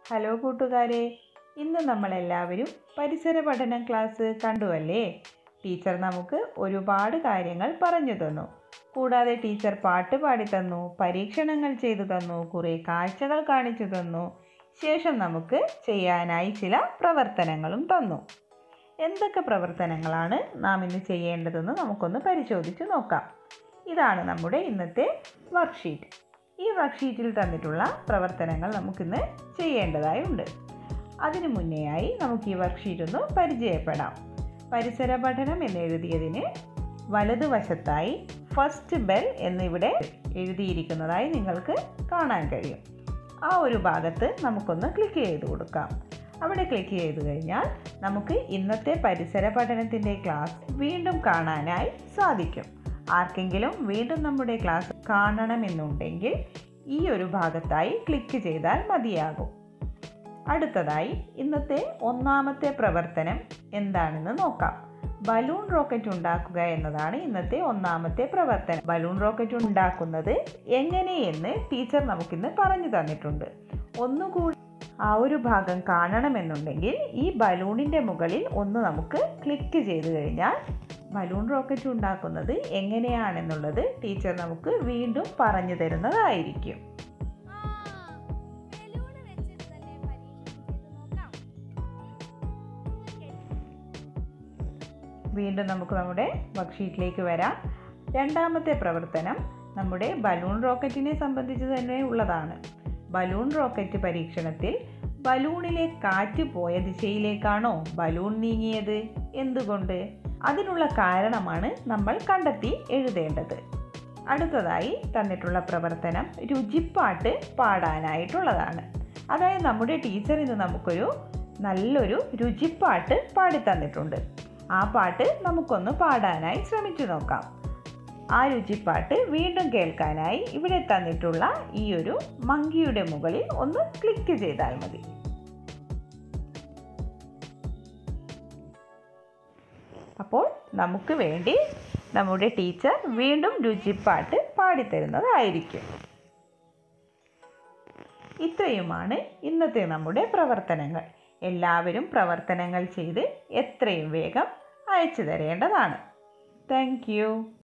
Hello കൂട്ടുകാരെ ഇന്ന് നമ്മളെല്ലാവരും പരിസര പഠനം ക്ലാസ് കണ്ടുവല്ലേ ടീച്ചർ നമുക്ക് ഒരുപാട് കാര്യങ്ങൾ പറഞ്ഞു തന്നു കൂടാതെ ടീച്ചർ പാട്ട് പാടി തന്നു പരീക്ഷണങ്ങൾ ചെയ്തു തന്നു കുറേ കാഴ്ചകൾ കാണിച്ചു തന്നു ശേഷം നമുക്ക് ചെയ്യാനായി ചില പ്രവർത്തനങ്ങളും തന്നു എന്തൊക്കെ പ്രവർത്തനങ്ങളാണ് നാം ഇന്ന് ചെയ്യേണ്ടതെന്ന് നമുക്കൊന്ന് പരിശോധിച്ച് നോക്കാം ഇതാണ് നമ്മുടെ ഇന്നത്തെ വർക്ക്ഷീറ്റ് ഈ വർക്ക്ഷീറ്റിൽ തന്നിട്ടുള്ള പ്രവർത്തനങ്ങൾ നമുക്കിന്ന് ചെയ്യേണ്ടതായി ഉണ്ട് അതിനു മുന്നേയായി നമുക്ക് ഈ വർക്ക്ഷീറ്റ് ഒന്ന് പരിചയപ്പെടാം പരിസര പഠനം എന്നെഴുതിയതിന് വലതുവശത്തായി ഫസ്റ്റ് ബെൽ എന്നിവിടെ എഴുതിയിരിക്കുന്നതായി നിങ്ങൾക്ക് കാണാൻ കഴിയും ആ ഒരു ഭാഗത്ത് നമുക്കൊന്ന് ക്ലിക്ക് ചെയ്ത് കൊടുക്കാം അവിടെ ക്ലിക്ക് ചെയ്ത് കഴിഞ്ഞാൽ നമുക്ക് ഇന്നത്തെ പരിസര പഠനത്തിൻ്റെ ക്ലാസ് വീണ്ടും കാണാനായി സാധിക്കും ആർക്കെങ്കിലും വീണ്ടും നമ്മുടെ ക്ലാസ് കാണണമെന്നുണ്ടെങ്കിൽ ഈ ഒരു ഭാഗത്തായി ക്ലിക്ക് ചെയ്താൽ മതിയാകും അടുത്തതായി ഇന്നത്തെ ഒന്നാമത്തെ പ്രവർത്തനം എന്താണെന്ന് നോക്കാം ബലൂൺ റോക്കറ്റ് ഉണ്ടാക്കുക എന്നതാണ് ഇന്നത്തെ ഒന്നാമത്തെ പ്രവർത്തനം ബലൂൺ റോക്കറ്റ് ഉണ്ടാക്കുന്നത് എങ്ങനെയെന്ന് ടീച്ചർ നമുക്കിന്ന് പറഞ്ഞു തന്നിട്ടുണ്ട് ഒന്നുകൂടി ആ ഒരു ഭാഗം കാണണമെന്നുണ്ടെങ്കിൽ ഈ ബലൂണിൻ്റെ മുകളിൽ ഒന്ന് നമുക്ക് ക്ലിക്ക് ചെയ്ത് കഴിഞ്ഞാൽ ബലൂൺ റോക്കറ്റ് ഉണ്ടാക്കുന്നത് എങ്ങനെയാണെന്നുള്ളത് ടീച്ചർ നമുക്ക് വീണ്ടും പറഞ്ഞു തരുന്നതായിരിക്കും ആ, ബലൂണ് വെച്ചിട്ട് തന്നെ പരീക്ഷണം ചെയ്ത് നോക്കാം. വീണ്ടും നമുക്ക് നമ്മുടെ വർക്ക്ഷീറ്റിലേക്ക് വരാം രണ്ടാമത്തെ പ്രവർത്തനം നമ്മുടെ ബലൂൺ റോക്കറ്റിനെ സംബന്ധിച്ച് തന്നെ ഉള്ളതാണ് ബലൂൺ റോക്കറ്റ് പരീക്ഷണത്തിൽ ബലൂണിലെ കാറ്റ് പോയ ദിശയിലേക്കാണോ ബലൂൺ നീങ്ങിയത് എന്തുകൊണ്ട് അതിനുള്ള കാരണമാണ് നമ്മൾ കണ്ടെത്തി എഴുതേണ്ടത് അടുത്തതായി തന്നിട്ടുള്ള പ്രവർത്തനം രുചിപ്പാട്ട് പാടാനായിട്ടുള്ളതാണ് അതായത് നമ്മുടെ ടീച്ചർ ഇന്ന് നമുക്കൊരു നല്ലൊരു രുചിപ്പാട്ട് പാടി തന്നിട്ടുണ്ട് ആ പാട്ട് നമുക്കൊന്ന് പാടാനായി ശ്രമിച്ചു നോക്കാം ആ രുചിപ്പാട്ട് വീണ്ടും കേൾക്കാനായി ഇവിടെ തന്നിട്ടുള്ള ഈ ഒരു മങ്കിയുടെ മുകളിൽ ഒന്ന് ക്ലിക്ക് ചെയ്താൽ മതി അപ്പോൾ നമുക്ക് വേണ്ടി നമ്മുടെ ടീച്ചർ വീണ്ടും രുചിപ്പാട്ട് പാടിത്തരുന്നതായിരിക്കും ഇത്രയുമാണ് ഇന്നത്തെ നമ്മുടെ പ്രവർത്തനങ്ങൾ എല്ലാവരും പ്രവർത്തനങ്ങൾ ചെയ്ത് എത്രയും വേഗം അയച്ചു തരേണ്ടതാണ് താങ്ക്